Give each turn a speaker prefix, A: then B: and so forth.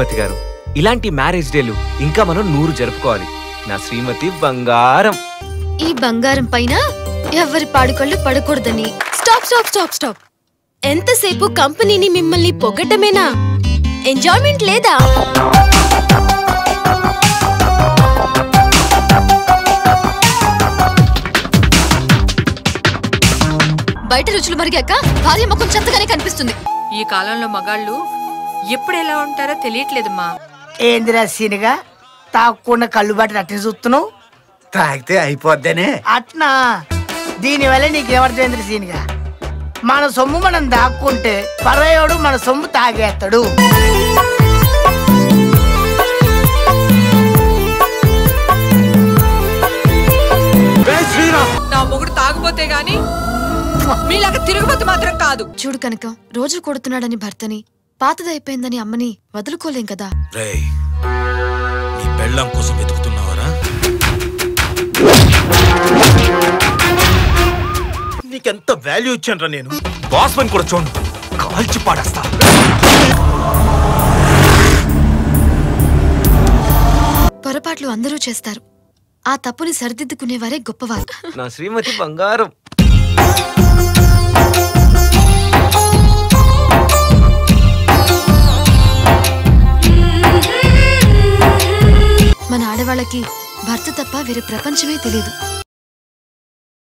A: శ్రీమతి గారు ఇలాంటి మ్యారేజ్ డేలు ఇంకా మనం నూరు జరుపుకోవాలి నా శ్రీమతి బంగారం
B: ఈ బంగారం పైన ఎవరి పాడుకళ్ళు పడకూడదని స్టాప్ స్టాప్ స్టాప్ స్టాప్ ఎంతసేపు కంపెనీని మిమ్మల్ని పొగటమేనా ఎంజాయ్మెంట్ లేదా బయట రుచులు మరిగాక భార్య ముఖం చెత్తగానే కనిపిస్తుంది
C: ఈ కాలంలో మగాళ్ళు ఎప్పుడు ఎలా ఉంటారో తెలియట్లేదమ్మా
D: ఏందిరా సీనిగా తాకుండా కళ్ళు బట్టి అట్టిన చూస్తున్నావు
E: తాగితే అయిపోద్దనే
D: అట్నా దీనివల్ల నీకేమర్థమైంది సీనిగా మన సొమ్ము మనం దాక్కుంటే పరయోడు మన సొమ్ము తాగేస్తాడు
C: నా మొగుడు తాగుపోతే గాని మీలాగా తిరుగుబోతు మాత్రం కాదు
B: చూడు కనుక రోజు కొడుతున్నాడని భర్తని పాతదైపోయిందని అమ్మని వదులుకోలేం కదా
F: రేయ్ నీ పెళ్ళం కోసం వెతుకుతున్నావరా నీకెంత వాల్యూ ఇచ్చానురా నేను
A: బాస్మన్ కూడా చూడు కాల్చి పాడేస్తా
B: పొరపాట్లు అందరూ చేస్తారు ఆ తప్పుని సరిదిద్దుకునేవారే గొప్పవారు
A: నా శ్రీమతి బంగారం
B: మన ఆడవాళ్ళకి భర్త తప్ప వేరే ప్రపంచమే తెలియదు